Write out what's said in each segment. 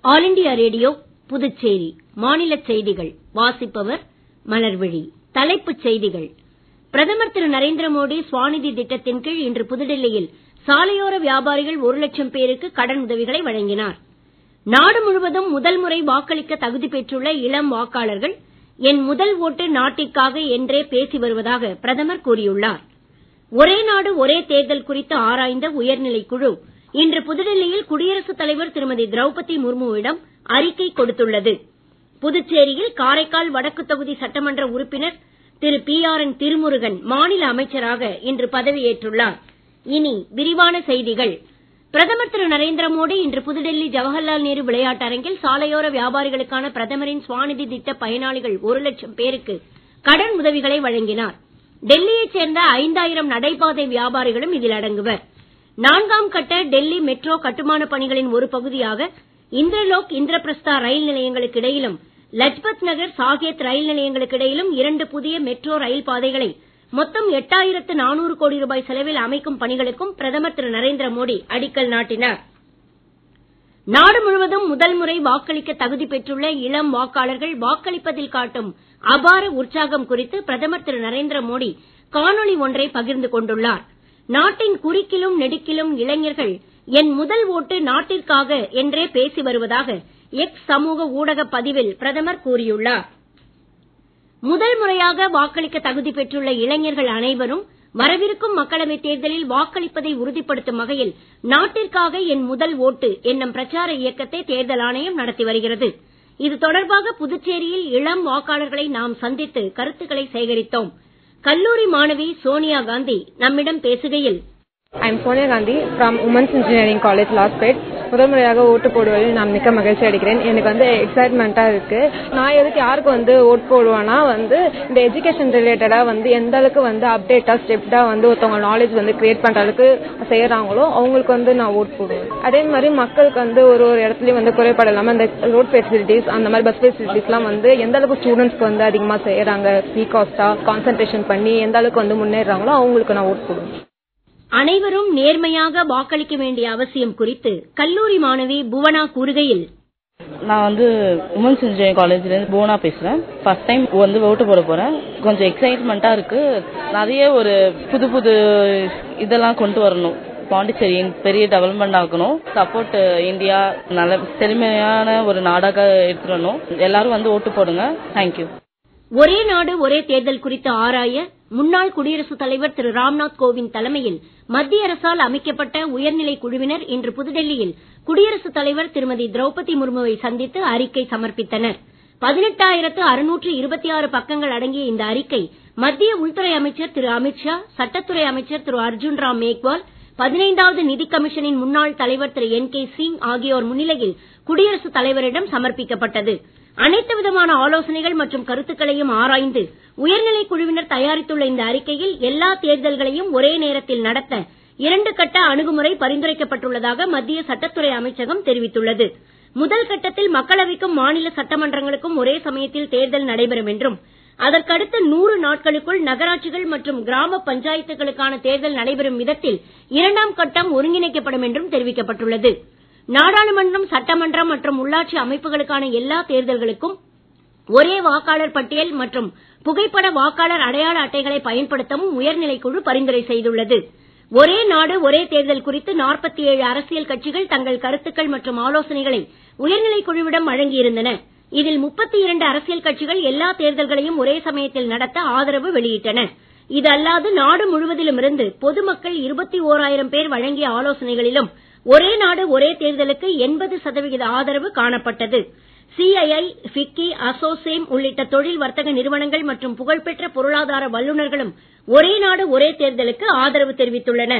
all India radio Puducherry மாநிலச் செய்திகள் வாசிப்பவர் மலர்விழி தலைப்புச் செய்திகள் பிரதமர் திரு நரேந்திர மோடி ஸ்வாநிதி திட்டத்தின் கீழ் இன்று புதுடெல்லியில் சாலையோர வியாபாரிகள் ஒரு லட்சம் பேருக்கு கடன் உதவிகளை வழங்கினார் நாடு முழுவதும் முதல் முறை வாக்களிக்க தகுதி பெற்றுள்ள இளம் வாக்காளர்கள் என் முதல் ஓட்டு நாட்டிற்காக என்றே பேசி வருவதாக பிரதமர் கூறியுள்ளார் ஒரே நாடு ஒரே தேர்தல் குறித்து ஆராய்ந்த உயர்நிலைக் குழு இன்று புதுடெல்லியில் குடியரசுத் தலைவர் திருமதி திரௌபதி முர்முவிடம் அறிக்கை கொடுத்துள்ளது புதுச்சேரியில் காரைக்கால் வடக்கு தொகுதி சட்டமன்ற உறுப்பினர் திரு பி ஆர் என் திருமுருகன் மாநில அமைச்சராக இன்று பதவியேற்றுள்ளார் இனி விரிவான செய்திகள் பிரதமர் திரு நரேந்திர மோடி இன்று புதுடெல்லி ஜவஹர்லால் நேரு விளையாட்டரங்கில் சாலையோர வியாபாரிகளுக்கான பிரதமரின் ஸ்வாநிதி திட்ட பயனாளிகள் ஒரு லட்சம் பேருக்கு கடன் உதவிகளை வழங்கினார் டெல்லியைச் சேர்ந்த ஐந்தாயிரம் நடைபாதை வியாபாரிகளும் இதில் அடங்குவர் நான்காம் கட்ட டெல்லி மெட்ரோ கட்டுமானப் பணிகளின் ஒரு பகுதியாக இந்திரலோக் இந்திரபிரஸ்தா ரயில் நிலையங்களுக்கு இடையிலும் லஜ்பத் நகர் சாகேத் ரயில் நிலையங்களுக்கு இடையிலும் இரண்டு புதிய மெட்ரோ ரயில் பாதைகளை மொத்தம் எட்டாயிரத்து நானூறு கோடி ரூபாய் செலவில் அமைக்கும் பணிகளுக்கும் பிரதமர் திரு நரேந்திர மோடி அடிக்கல் நாட்டினார் நாடு முழுவதும் முதல் முறை வாக்களிக்க தகுதி பெற்றுள்ள இளம் வாக்காளர்கள் வாக்களிப்பதில் காட்டும் அபார உற்சாகம் குறித்து பிரதமர் திரு நரேந்திர மோடி காணொளி ஒன்றை பகிர்ந்து கொண்டுள்ளார் நாட்டின் குறுக்கிலும் நெடுக்கிலும் இளைஞர்கள் என் முதல் ஓட்டு நாட்டிற்காக என்றே பேசி வருவதாக எக்ஸ் சமூக ஊடக பதிவில் பிரதமர் கூறியுள்ளார் முதல் முறையாக வாக்களிக்க தகுதி பெற்றுள்ள இளைஞர்கள் அனைவரும் வரவிருக்கும் மக்களவைத் தேர்தலில் வாக்களிப்பதை உறுதிப்படுத்தும் வகையில் நாட்டிற்காக என் முதல் ஓட்டு என்னும் பிரச்சார இயக்கத்தை தேர்தல் ஆணையம் நடத்தி வருகிறது இது தொடர்பாக புதுச்சேரியில் இளம் வாக்காளர்களை நாம் சந்தித்து கருத்துக்களை சேகரித்தோம் கல்லூரி மாணவி சோனியா காந்தி நம்மிடம் பேசுகையில் I M Sonia Gandhi from women's engineering college Lawspet முதல் முறையாக ஓட்டு போடுவதில் நான் மிக்க மகிழ்ச்சி அடைகிறேன் எனக்கு வந்து எக்ஸைட்மெண்ட்டாக இருக்கு நான் எதுக்கு யாருக்கு வந்து ஓட் போடுவேன்னா வந்து இந்த எஜுகேஷன் ரிலேட்டடாக வந்து எந்த அளவுக்கு வந்து அப்டேட்டாக ஸ்டெப்டாக வந்து ஒருத்தவங்க நாலேஜ் வந்து கிரியேட் பண்ணுற அளவுக்கு செய்யறாங்களோ அவங்களுக்கு வந்து நான் ஓட் போடுவேன் அதே மாதிரி மக்களுக்கு வந்து ஒரு ஒரு இடத்துலயும் வந்து குறைபாடு இல்லாமல் இந்த ரோட் ஃபெசிலிட்டிஸ் அந்த மாதிரி பஸ் ஃபெசிலிட்டிஸ்லாம் வந்து எந்த அளவுக்கு ஸ்டூடெண்ட்ஸ்க்கு வந்து அதிகமாக செய்யறாங்க ஃப்ரீ காஸ்டா கான்சென்ட்ரேஷன் பண்ணி எந்த அளவுக்கு வந்து முன்னேறாங்களோ அவங்களுக்கு நான் ஓட் போடுவேன் அனைவரும் நேர்மையாக வாக்களிக்க வேண்டிய அவசியம் குறித்து கல்லூரி மாணவி புவனா கூறுகையில் நான் வந்து உமன்ஸ் இன்ஜினியரிங் காலேஜ்ல இருந்து புவனா பேசுறேன் ஃபர்ஸ்ட் டைம் வந்து ஓட்டு போட போறேன் கொஞ்சம் எக்ஸைட்மெண்ட்டா இருக்கு நிறைய ஒரு புது புது இதெல்லாம் கொண்டு வரணும் பாண்டிச்சேரியின் பெரிய டெவலப்மெண்ட் ஆகணும் சப்போர்ட் இந்தியா நல்ல செழுமையான ஒரு நாடாக எடுத்துடணும் எல்லாரும் வந்து ஓட்டு போடுங்க தேங்க்யூ ஒரே நாடு ஒரே தேர்தல் குறித்து ஆராய முன்னாள் குடியரசுத் தலைவர் திரு ராம்நாத் கோவிந்த் தலைமையில் மத்திய அரசால் அமைக்கப்பட்ட உயர்நிலை குழுவினர் இன்று புதுடெல்லியில் குடியரசுத் தலைவர் திருமதி திரௌபதி முர்முவை சந்தித்து அறிக்கை சமர்ப்பித்தனர் பதினெட்டாயிரத்து அறுநூற்று இருபத்தி ஆறு பக்கங்கள் அடங்கிய இந்த அறிக்கை மத்திய உள்துறை அமைச்சர் திரு அமித்ஷா சட்டத்துறை அமைச்சர் திரு அர்ஜுன் ராம் மேக்வால் பதினைந்தாவது நிதி கமிஷனின் முன்னாள் தலைவர் திரு என் கே சிங் ஆகியோர் முன்னிலையில் குடியரசுத் தலைவரிடம் சமர்ப்பிக்கப்பட்டது அனைத்து விதமான ஆலோசனைகள் மற்றும் கருத்துக்களையும் ஆராய்ந்து உயர்நிலை குழுவினர் தயாரித்துள்ள இந்த அறிக்கையில் எல்லா தேர்தல்களையும் ஒரே நேரத்தில் நடத்த இரண்டு கட்ட அணுகுமுறை பரிந்துரைக்கப்பட்டுள்ளதாக மத்திய சட்டத்துறை அமைச்சகம் தெரிவித்துள்ளது முதல் கட்டத்தில் மக்களவைக்கும் மாநில சட்டமன்றங்களுக்கும் ஒரே சமயத்தில் தேர்தல் நடைபெறும் என்றும் அதற்கடுத்து நூறு நாட்களுக்குள் நகராட்சிகள் மற்றும் கிராம பஞ்சாயத்துகளுக்கான தேர்தல் நடைபெறும் விதத்தில் இரண்டாம் கட்டம் ஒருங்கிணைக்கப்படும் என்றும் தெரிவிக்கப்பட்டுள்ளது நாடாளுமன்றம் சட்டமன்றம் மற்றும் உள்ளாட்சி அமைப்புகளுக்கான எல்லா தேர்தல்களுக்கும் ஒரே வாக்காளர் பட்டியல் மற்றும் புகைப்பட வாக்காளர் அடையாள அட்டைகளை பயன்படுத்தவும் உயர்நிலைக் குழு பரிந்துரை செய்துள்ளது ஒரே நாடு ஒரே தேர்தல் குறித்து நாற்பத்தி ஏழு அரசியல் கட்சிகள் தங்கள் கருத்துக்கள் மற்றும் ஆலோசனைகளை உயர்நிலைக் குழுவிடம் வழங்கியிருந்தன இதில் முப்பத்தி இரண்டு அரசியல் கட்சிகள் எல்லா தேர்தல்களையும் ஒரே சமயத்தில் நடத்த ஆதரவு வெளியிட்டன இது அல்லாது நாடு முழுவதிலும் இருந்து பொதுமக்கள் இருபத்தி ஓராயிரம் பேர் வழங்கிய ஆலோசனைகளிலும் ஒரே நாடு ஒரே தேர்தலுக்கு எண்பது சதவிகித ஆதரவு காணப்பட்டது சிஐஐ ஃபிக்கி அசோசேம் உள்ளிட்ட தொழில் வர்த்தக நிறுவனங்கள் மற்றும் புகழ்பெற்ற பொருளாதார வல்லுநர்களும் ஒரே நாடு ஒரே தேர்தலுக்கு ஆதரவு தெரிவித்துள்ளனர்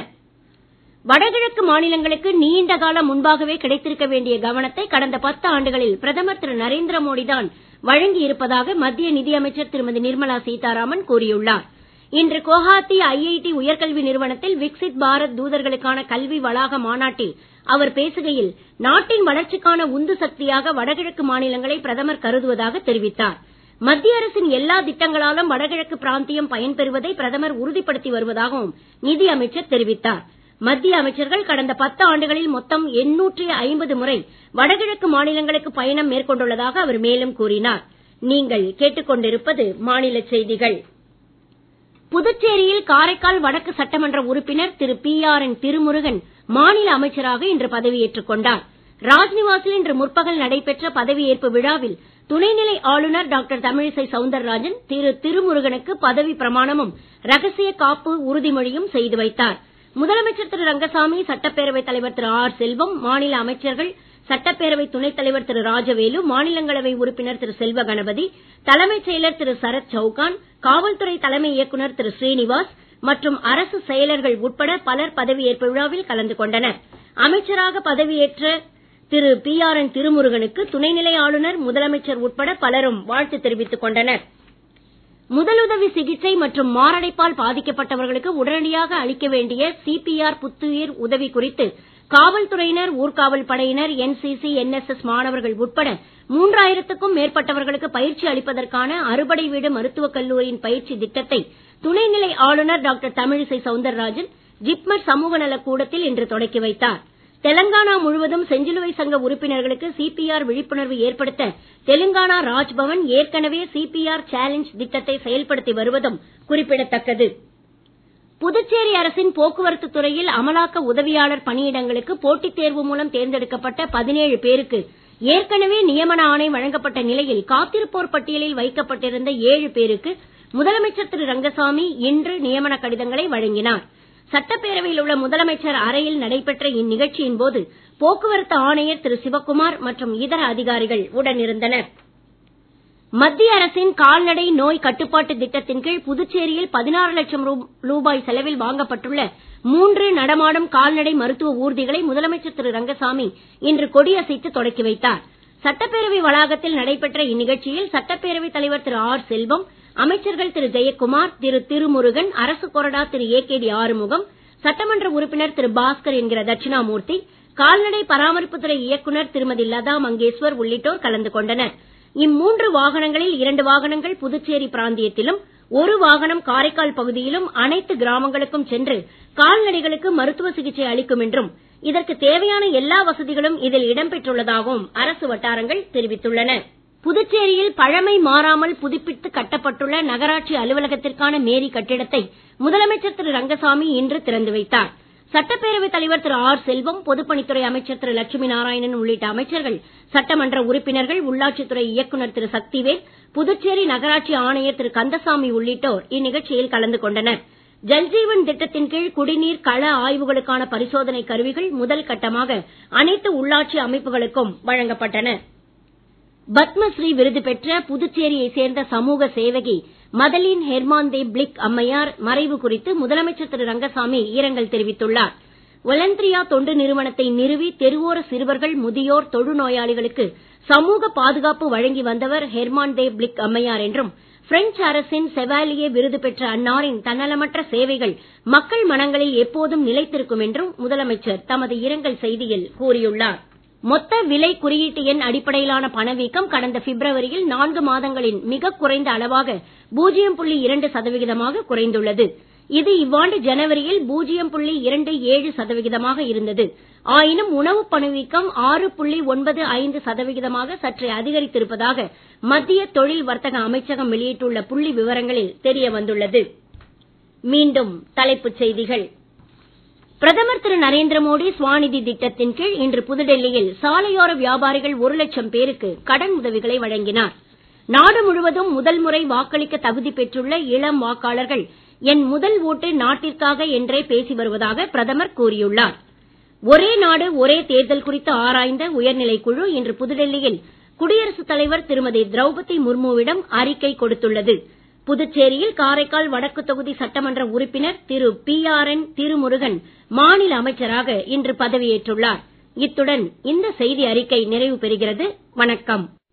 வடகிழக்கு மாநிலங்களுக்கு நீண்ட காலம் முன்பாகவே கிடைத்திருக்க வேண்டிய கவனத்தை கடந்த பத்து ஆண்டுகளில் பிரதமர் திரு நரேந்திர மோடி தான் வழங்கி இருப்பதாக மத்திய நிதியமைச்சர் திருமதி நிர்மலா சீதாராமன் கூறியுள்ளார் இன்று குவஹாத்தி ஐஐடி உயர்கல்வி நிறுவனத்தில் விக்சித் பாரத் தூதர்களுக்கான கல்வி வளாக மாநாட்டில் அவர் பேசுகையில் நாட்டின் வளர்ச்சிக்கான உந்து சக்தியாக வடகிழக்கு மாநிலங்களை பிரதமர் கருதுவதாக தெரிவித்தார் மத்திய அரசின் எல்லா திட்டங்களாலும் வடகிழக்கு பிராந்தியம் பயன்பெறுவதை பிரதமர் உறுதிப்படுத்தி வருவதாகவும் நிதி அமைச்சர் தெரிவித்தார் மத்திய அமைச்சர்கள் கடந்த பத்து ஆண்டுகளில் மொத்தம் எண்ணூற்றி ஐம்பது முறை வடகிழக்கு மாநிலங்களுக்கு பயணம் மேற்கொண்டுள்ளதாக அவர் மேலும் கூறினார் நீங்கள் கேட்டுக்கொண்டிருப்பது மாநில செய்திகள் புதுச்சேரியில் காரைக்கால் வடக்கு சட்டமன்ற உறுப்பினர் திரு பி ஆர் என் திருமுருகன் மாநில அமைச்சராக இன்று பதவியேற்றுக் கொண்டார் ராஜ்நிவாசில் இன்று முற்பகல் நடைபெற்ற பதவியேற்பு விழாவில் துணைநிலை ஆளுநர் டாக்டர் தமிழிசை சவுந்தரராஜன் திரு திருமுருகனுக்கு பதவி பிரமாணமும் ரகசிய காப்பு உறுதிமொழியும் செய்து வைத்தார் முதலமைச்சர் திரு ரங்கசாமி சட்டப்பேரவைத் தலைவர் திரு ஆர் செல்வம் மாநில அமைச்சர்கள் சட்டப்பேரவை துணைத் தலைவர் திரு ராஜவேலு மாநிலங்களவை உறுப்பினர் திரு செல்வ கணபதி தலைமைச் செயலர் திரு சரத் சவுகான் காவல்துறை தலைமை இயக்குனர் திரு ஸ்ரீனிவாஸ் மற்றும் அரசு செயலர்கள் உட்பட பலர் பதவியேற்பு விழாவில் கலந்து கொண்டனர் அமைச்சராக பதவியேற்ற திரு பி ஆர் என் திருமுருகனுக்கு துணைநிலை ஆளுநர் முதலமைச்சர் உட்பட பலரும் வாழ்த்து தெரிவித்துக் கொண்டனர் முதலுதவி சிகிச்சை மற்றும் மாரடைப்பால் பாதிக்கப்பட்டவர்களுக்கு உடனடியாக அளிக்க வேண்டிய சிபிஆர் புத்துயிர் உதவி குறித்து காவல்துறையினர் ஊர்காவல் படையினர் என்சிசி என்எஸ்எஸ் மாணவர்கள் உட்பட மூன்றாயிரத்துக்கும் மேற்பட்டவர்களுக்கு பயிற்சி அளிப்பதற்கான அறுபடை வீடு மருத்துவக் கல்லூரியின் பயிற்சி திட்டத்தை துணைநிலை ஆளுநர் டாக்டர் தமிழிசை சவுந்தரராஜன் ஜிப்மர் சமூக நலக் கூடத்தில் இன்று தொடக்கி வைத்தார் தெலங்கானா முழுவதும் செஞ்சிலுவை சங்க உறுப்பினர்களுக்கு சிபிஆர் விழிப்புணர்வு ஏற்படுத்த தெலுங்கானா ராஜ்பவன் ஏற்கனவே சிபிஆர் சேலஞ்ச் திட்டத்தை செயல்படுத்தி வருவதும் குறிப்பிடத்தக்கது புதுச்சேரி அரசின் போக்குவரத்து துறையில் அமலாக்க உதவியாளர் பணியிடங்களுக்கு போட்டித் தேர்வு மூலம் தேர்ந்தெடுக்கப்பட்ட பதினேழு பேருக்கு ஏற்கனவே நியமன ஆணை வழங்கப்பட்ட நிலையில் காத்திருப்போர் பட்டியலில் வைக்கப்பட்டிருந்த ஏழு பேருக்கு முதலமைச்சர் திரு ரங்கசாமி இன்று நியமன கடிதங்களை வழங்கினார் சட்டப்பேரவையில் உள்ள முதலமைச்சர் அறையில் நடைபெற்ற இந்நிகழ்ச்சியின் போது போக்குவரத்து ஆணையர் திரு சிவக்குமார் மற்றும் இதர அதிகாரிகள் உடனிருந்தனர் மத்திய அரசின் கால்நடை நோய் கட்டுப்பாட்டு திட்டத்தின் கீழ் புதுச்சேரியில் பதினாறு லட்சம் ரூபாய் செலவில் வாங்கப்பட்டுள்ள மூன்று நடமாடும் கால்நடை மருத்துவ ஊர்திகளை முதலமைச்சர் திரு ரங்கசாமி இன்று கொடியசைத்து தொடக்கி வைத்தார் சட்டப்பேரவை வளாகத்தில் நடைபெற்ற இந்நிகழ்ச்சியில் சட்டப்பேரவைத் தலைவர் திரு ஆர் செல்வம் அமைச்சர்கள் திரு ஜெயக்குமார் திரு திருமுருகன் அரசு கொறடா திரு ஏ கே டி ஆறுமுகம் சட்டமன்ற உறுப்பினர் திரு பாஸ்கர் என்கிற தட்சிணாமூர்த்தி கால்நடை பராமரிப்புத்துறை இயக்குனர் திருமதி லதா மங்கேஸ்வர் உள்ளிட்டோர் கலந்து கொண்டனர் இம்மூன்று வாகனங்களில் இரண்டு வாகனங்கள் புதுச்சேரி பிராந்தியத்திலும் ஒரு வாகனம் காரைக்கால் பகுதியிலும் அனைத்து கிராமங்களுக்கும் சென்று கால்நடைகளுக்கு மருத்துவ சிகிச்சை அளிக்கும் என்றும் இதற்கு தேவையான எல்லா வசதிகளும் இதில் இடம்பெற்றுள்ளதாகவும் அரசு வட்டாரங்கள் தெரிவித்துள்ளன புதுச்சேரியில் பழமை மாறாமல் புதுப்பித்து கட்டப்பட்டுள்ள நகராட்சி அலுவலகத்திற்கான மேரி கட்டிடத்தை முதலமைச்சர் திரு ரங்கசாமி இன்று திறந்து வைத்தார் சட்டப்பேரவைத் தலைவர் திரு ஆர் செல்வம் பொதுப்பணித்துறை அமைச்சர் திரு லட்சுமி நாராயணன் உள்ளிட்ட அமைச்சர்கள் சட்டமன்ற உறுப்பினர்கள் உள்ளாட்சித்துறை இயக்குனர் திரு சக்திவேல் புதுச்சேரி நகராட்சி ஆணையர் திரு கந்தசாமி உள்ளிட்டோர் இந்நிகழ்ச்சியில் கலந்து கொண்டனர் ஜல்ஜீவன் திட்டத்தின் கீழ் குடிநீர் கள ஆய்வுகளுக்கான பரிசோதனை கருவிகள் முதல் கட்டமாக அனைத்து உள்ளாட்சி அமைப்புகளுக்கும் வழங்கப்பட்டன பத்மஸ்ரீ விருது பெற்ற புதுச்சேரியைச் சேர்ந்த சமூக சேவகி மதலின் ஹெர்மாந்தே பிளிக் அம்மையார் மறைவு குறித்து முதலமைச்சர் திரு ரங்கசாமி இரங்கல் தெரிவித்துள்ளார் ஒலந்திரியா தொண்டு நிறுவனத்தை நிறுவி தெருவோர சிறுவர்கள் முதியோர் தொழுநோயாளிகளுக்கு சமூக பாதுகாப்பு வழங்கி வந்தவர் ஹெர்மாண்டே பிளிக் அம்மையார் என்றும் பிரெஞ்சு அரசின் செவாலியே விருது பெற்ற அன்னாரின் தன்னலமற்ற சேவைகள் மக்கள் மனங்களில் எப்போதும் நிலைத்திருக்கும் என்றும் முதலமைச்சர் தமது இரங்கல் செய்தியில் கூறியுள்ளார் மொத்த விலை குறியீட்டு எண் அடிப்படையிலான பணவீக்கம் கடந்த பிப்ரவரியில் நான்கு மாதங்களின் மிக குறைந்த அளவாக பூஜ்ஜியம் புள்ளி இரண்டு சதவிகிதமாக குறைந்துள்ளது இது இவ்வாண்டு ஜனவரியில் பூஜ்ஜியம் புள்ளி இரண்டு ஏழு சதவிகிதமாக இருந்தது ஆயினும் உணவு பணவீக்கம் ஆறு புள்ளி ஒன்பது ஐந்து சதவிகிதமாக சற்றே அதிகரித்திருப்பதாக மத்திய தொழில் வர்த்தக அமைச்சகம் வெளியிட்டுள்ள புள்ளி விவரங்களில் தெரிய வந்துள்ளது மீண்டும் தலைப்புச் செய்திகள் பிரதமர் திரு நரேந்திர மோடி ஸ்வாநிதி திட்டத்தின் கீழ் இன்று புதுடெல்லியில் சாலையோர வியாபாரிகள் ஒரு லட்சம் பேருக்கு கடன் உதவிகளை வழங்கினார் நாடு முழுவதும் முதல் முறை வாக்களிக்க தகுதி பெற்றுள்ள இளம் வாக்காளர்கள் என் முதல் ஓட்டு நாட்டிற்காக என்றே பேசி வருவதாக பிரதமர் கூறியுள்ளார் ஒரே நாடு ஒரே தேர்தல் குறித்து ஆராய்ந்த உயர்நிலைக் குழு இன்று புதுடெல்லியில் குடியரசுத் தலைவர் திருமதி திரௌபதி முர்முவிடம் அறிக்கை கொடுத்துள்ளது புதுச்சேரியில் காரைக்கால் வடக்கு தொகுதி சட்டமன்ற உறுப்பினர் திரு பி ஆர் என் திருமுருகன் மாநில அமைச்சராக இன்று பதவியேற்றுள்ளார் இத்துடன் இந்த செய்தி அறிக்கை நிறைவு பெறுகிறது வணக்கம்